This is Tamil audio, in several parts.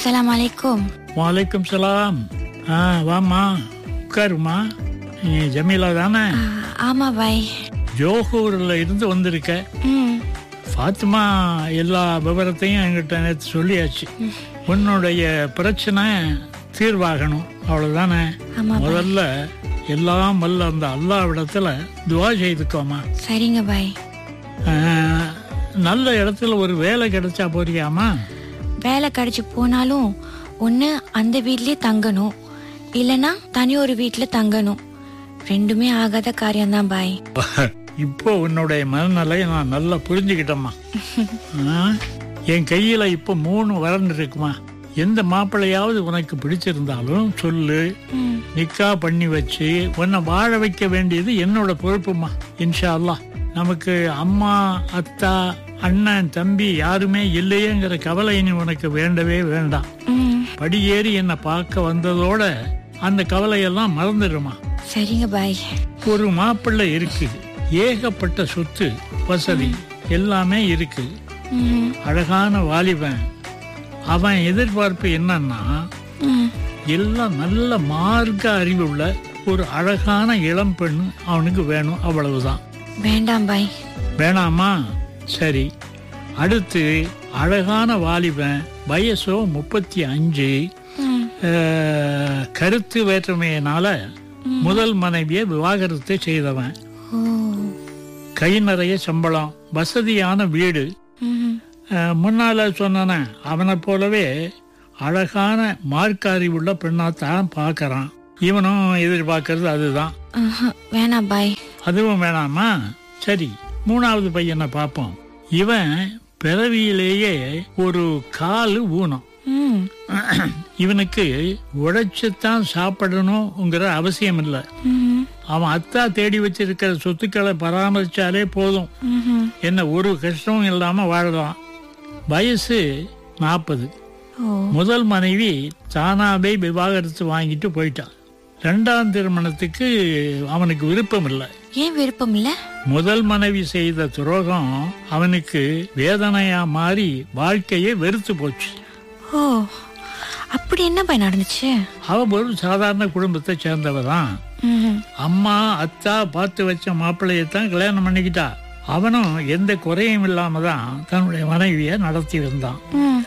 அஸ்ஸலாம் அலைக்கும் வலைக்கும் சலாம் ஆ வாம்மா உட்காருமா நீ ஜமீலா தானே ஆ, ஆமா பாய் ஜோஹூர்ல இருந்து வந்திருக்க ம் ஃபாத்திமா எல்லா விவரத்தையும் என்கிட்ட நேற்று சொல்லியாச்சு உன்னுடைய பிரச்சனை தீர்வாகணும் அவ்வளவுதானே ஆமா பாய் முதல்ல எல்லாம் வல்ல அந்த அல்லாவிடத்துல துவா செய்துக்கோமா சரிங்க பாய் ஆ, நல்ல இடத்துல ஒரு வேலை கிடைச்சா போறியாமா வேலை கிடைச்சு போனாலும் ஒன்று அந்த வீட்லயே தங்கணும் இல்லனா தனி ஒரு வீட்ல தங்கணும் ரெண்டுமே ஆகாத காரியம்தான் பாய் இப்போ உன்னுடைய மனநிலையை நான் நல்லா புரிஞ்சுக்கிட்டேம்மா ஆ, என் கையில இப்போ மூணு வரன் இருக்குமா எந்த மாப்பிள்ளையாவது உனக்கு பிடிச்சிருந்தாலும் சொல்லு ம் நிக்கா பண்ணி வச்சு உன்னை வாழ வைக்க வேண்டியது என்னோட பொறுப்புமா இன்ஷா அல்லாஹ் நமக்கு அம்மா அத்தா அண்ணன் தம்பி யாருமே இல்லையேங்கிற கவலை இனி உனக்கு வேண்டவே வேண்டாம் ம் படியேறி என்னை பார்க்க வந்ததோட அந்த கவலையெல்லாம் மறந்துடுமா சரிங்க பாய் ஒரு மாப்பிள்ளை இருக்கு ஏகப்பட்ட சொத்து வசதி எல்லாமே இருக்கு ம் அழகான வாலிபன் அவன் எதிர்பார்ப்பு என்னன்னா ம் எல்லாம் நல்ல மார்க்க அறிவுள்ள ஒரு அழகான இளம் பெண் அவனுக்கு வேணும் அவ்வளவுதான் வேண்டாம் பாய் வேணாமா சரி அடுத்து அழகான வாலிபன் வயசோ முப்பத்தி அஞ்சு ம் அஹ், கருத்து வேற்றுமையினால முதல் மனைவியை விவாகரத்து செய்தவன் ஓ கை நிறைய சம்பளம் வசதியான வீடு ம் அஹ், முன்னால சொன்னன அவனை போலவே அழகான மார்க்க அறிவுள்ள பெண்ணாத்தான் பார்க்கறான் இவனும் எதிர்பார்க்கறது அதுதான் ஆஹா, வேணாம் பாய் அதுவும் வேணாமா சரி மூணாவது பையனை பார்ப்போம் இவன் பிறவியிலேயே ஒரு கால் ஊனம் ம் இவனுக்கு உழைச்சுத்தான் சாப்பிடணுங்கிற அவசியம் இல்லை ம் அவன் அத்தா தேடி வச்சிருக்கிற சொத்துக்களை பராமரிச்சாலே போதும் ம் என்ன ஒரு கஷ்டமும் இல்லாம வாழலாம் வயசு நாற்பது ஓ முதல் மனைவி தானாவே விவாகரத்து வாங்கிட்டு போயிட்டான் ரெண்டாம் திருமணத்துக்கு அவனுக்கு விருப்பம் இல்லை ஏன் விருப்பம் இல்ல முதல் மனைவி செய்த துரோகம் அவனுக்கு வேதனையா மாறி வாழ்க்கையே வெறுத்து போச்சு ஓ அப்படி என்ன பாய் நடந்துச்சு அவ ஒரு சாதாரண குடும்பத்தை சேர்ந்தவ தான் ம் அம்மா அத்தா பார்த்து வச்ச மாப்பிள்ளையத்தான் கல்யாணம் பண்ணிக்கிட்டா அவனும் எந்த குறையும் இல்லாம தான் தன்னுடைய மனைவியை நடத்தி வந்தான் ம்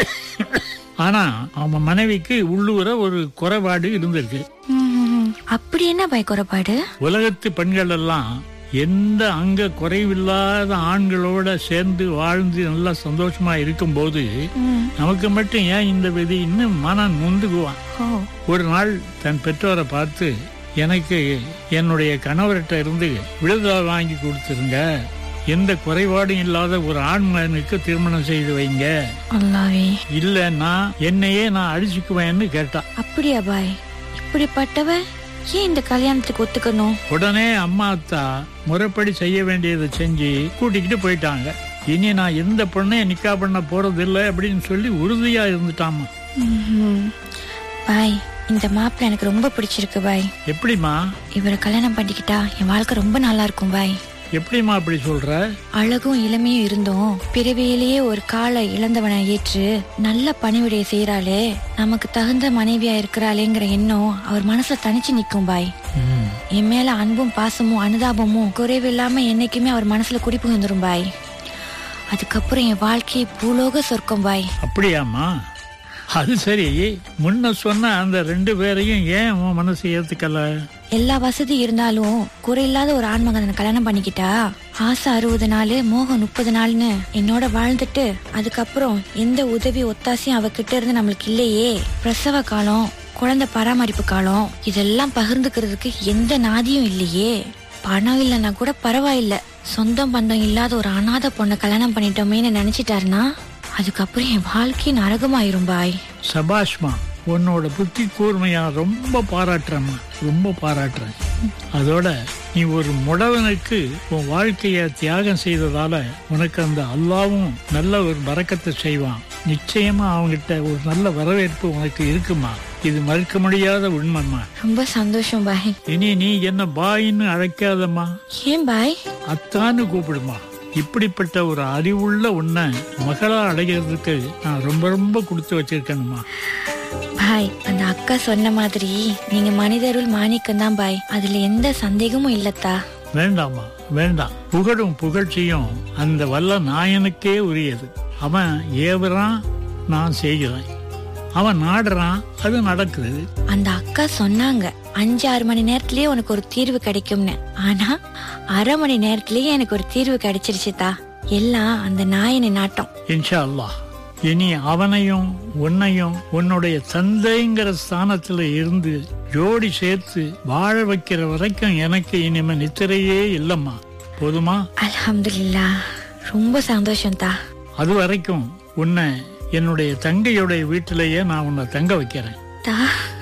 ஆனா அவன் மனைவிக்கு உள்ளூர ஒரு குறைபாடு இருந்திருக்கு ம். அப்படி என்ன பாய் குறைபாடு உலகத்து பெண்கள் எல்லாம் எந்த அங்க குறைவில்லாத ஆண்களோட சேர்ந்து வாழ்ந்து நல்லா சந்தோஷமா இருக்கும்போது ம் நமக்கு மட்டும் ஏன் இந்த விதி இன்னும் மனம் நொந்துக்குவான் ஓ ஒரு நாள் தன் பெற்றோரை பார்த்து எனக்கு என்னுடைய கணவர்கிட்ட இருந்து விடுதலை வாங்கி கொடுத்துருங்க எந்த குறைபாடும் இல்லாத ஒரு ஆண்மகனுக்கு திருமணம் செய்து வைங்க அல்லாவே இல்லைன்னா என்னையே நான் அடிச்சுக்குவேன்னு கேட்டா அப்படியா பாய் இப்படிப்பட்டவ ஏன் இந்த கல்யாணத்துக்கு ஒத்துக்கணும் உடனே அம்மா அத்தா முறைப்படி செய்ய வேண்டியதை செஞ்சு கூட்டிக்கிட்டு போயிட்டாங்க இனி நான் எந்த பொண்ணையும் நிக்கா பண்ண போறது இல்லை அப்படின்னு சொல்லி உறுதியா இருந்துட்டாமா ம்ஹும். பாய் இந்த மாப்பிள்ளை எனக்கு ரொம்ப பிடிச்சிருக்கு பாய் எப்படிம்மா இவரை கல்யாணம் பண்ணிக்கிட்டா என் வாழ்க்கை ரொம்ப நல்லா இருக்கும் பாய் எப்படிம்மா அப்படி சொல்ற அழகும் இளமையும் இருந்தோம் பிறவியிலேயே ஒரு காலை இழந்தவனை ஏற்று நல்ல பணிவிடைய செய்யறாளே நமக்கு தகுந்த மனைவியா இருக்கிறாளேங்கிற எண்ணம் அவர் மனசுல தனிச்சு நிக்கும் பாய் ம். என் மேல அன்பும் பாசமும் அனுதாபமும் குறைவில்லாம என்னைக்குமே அவர் மனசுல குடிப்புகுந்துரும் பாய் அதுக்கப்புறம் என் வாழ்க்கை பூலோக சொர்க்கம் பாய் அப்படியாம்மா அது சரி முன்ன சொன்ன அந்த ரெண்டு பேரையும் ஏன் உன் மனசு ஏத்துக்கல எல்லா வசதி இருந்தாலும் குறையில்லாத ஒரு ஆண்மகனை கல்யாணம் பண்ணிக்கிட்டா ஆசை அறுபது நாள் மோகம் முப்பது நாள்னு என்னோட வாழ்ந்துட்டு அதுக்கப்புறம் எந்த உதவி ஒத்தாசையும் அவகிட்ட இருந்து நம்மளுக்கு இல்லையே பிரசவ காலம் குழந்தை பராமரிப்பு காலம் இதெல்லாம் பகிர்ந்துக்கிறதுக்கு எந்த நாதியும் இல்லையே பணம் இல்லைன்னா கூட பரவாயில்ல சொந்தம் பந்தம் இல்லாத ஒரு அனாதை பொண்ணை கல்யாணம் பண்ணிட்டோமேன்னு நினைச்சிட்டாருன்னா அதுக்கப்புறம் என் வாழ்க்கை நரகமாயிரும் பாய் சபாஷ்மா உன்னோட புத்தி கூர்மையா ரொம்ப பாராட்டுறேம்மா ரொம்ப பாராட்டுறேன் அதோட நீ ஒரு முடவனுக்கு உன் வாழ்க்கைய தியாகம் செய்ததால உனக்கு அந்த அல்லாவும் நல்ல ஒரு பறக்கத்தை செய்வான் நிச்சயமா அவங்கிட்ட ஒரு நல்ல வரவேற்பு உனக்கு இருக்குமா இது மறுக்க முடியாத உண்மைம்மா ரொம்ப சந்தோஷம் பாய் இனி நீ என்ன பாயின்னு அழைக்காதம்மா ஏன் பாய் அத்தான்னு கூப்பிடுமா இப்படிப்பட்ட ஒரு அறிவுள்ள உன்னை மகளா அடைகிறதுக்கு நான் ரொம்ப ரொம்ப கொடுத்து வச்சிருக்கேனுமா பாய் அந்த அக்கா சொன்ன மாதிரி நீங்க மனிதருள் மாணிக்கம் தான் பாய் அதுல எந்த சந்தேகமும் இல்லத்தா வேண்டாமா வேண்டாம் புகழும் புகழ்ச்சியும் அந்த வல்ல நாயனுக்கே உரியது அவன் ஏவுறான் நான் செய்கிறேன் அவன் நாடுறான் அது நடக்குது அந்த அக்கா சொன்னாங்க அஞ்சு ஆறு மணி நேரத்திலேயே உனக்கு ஒரு தீர்வு கிடைக்கும்னு ஆனா அரை மணி நேரத்திலேயே எனக்கு ஒரு தீர்வு கிடைச்சிருச்சுதா எல்லாம் அந்த நாயனை நாட்டம் இன்ஷா அல்லாஹ் இனி அவனையும் உன்னையும் உன்னுடைய தந்தைங்கிற ஸ்தானத்துல இருந்து ஜோடி சேர்த்து வாழ வைக்கிற வரைக்கும் எனக்கு இனிமே நித்திரையே இல்லம்மா போதுமா அல்ஹம்துலில்லா ரொம்ப சந்தோஷம் தா அது வரைக்கும் உன்னை என்னுடைய தங்கையுடைய வீட்டிலேயே நான் உன்னை தங்க வைக்கிறேன் தா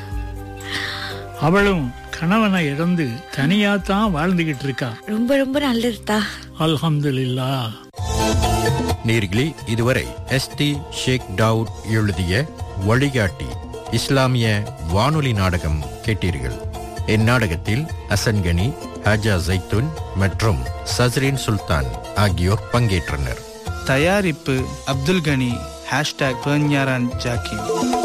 அவளும் கணவனை இழந்து தனியா தான் வாழ்ந்துகிட்டு இருக்கா ரொம்ப ரொம்ப நல்லது தா அல்ஹம்துலில்லாஹ் நேர்களே இதுவரை எஸ்டி ஷேக் டவுட் எழுதிய வழிகாட்டி இஸ்லாமிய வானொலி நாடகம் கேட்டீர்கள் இந்நாடகத்தில் அசன்கனி ஹாஜா ஜைத்துன் மற்றும் சஸ்ரீன் சுல்தான் ஆகியோர் பங்கேற்றனர் தயாரிப்பு அப்துல் கனி ஹேஷ்டாக் பேஞ்ஞாரான் ஜாக்கி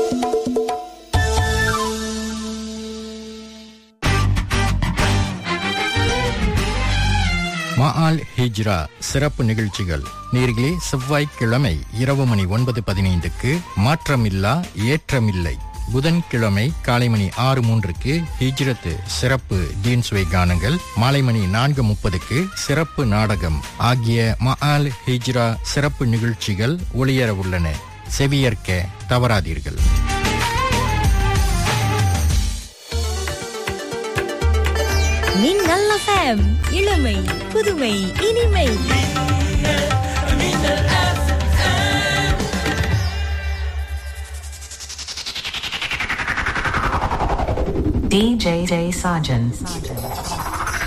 மஆல் ஹிஜ்ரா சிறப்பு நிகழ்ச்சிகள் நேர்களே செவ்வாய்க்கிழமை இரவு மணி ஒன்பது பதினைந்துக்கு மாற்றமில்லா ஏற்றமில்லை புதன்கிழமை காலை மணி ஆறு மூன்றுக்கு ஹிஜ்ரத் சிறப்பு டீன்ஸ்வை கானங்கள் மாலை மணி நான்கு முப்பதுக்கு சிறப்பு நாடகம் ஆகிய மஆல் ஹிஜ்ரா சிறப்பு நிகழ்ச்சிகள் ஒளியர உள்ளன செவியேற்க தவறாதீர்கள் மின்னல் எஃப்எம் இளமை புதுமை இனிமை DJ Sajan.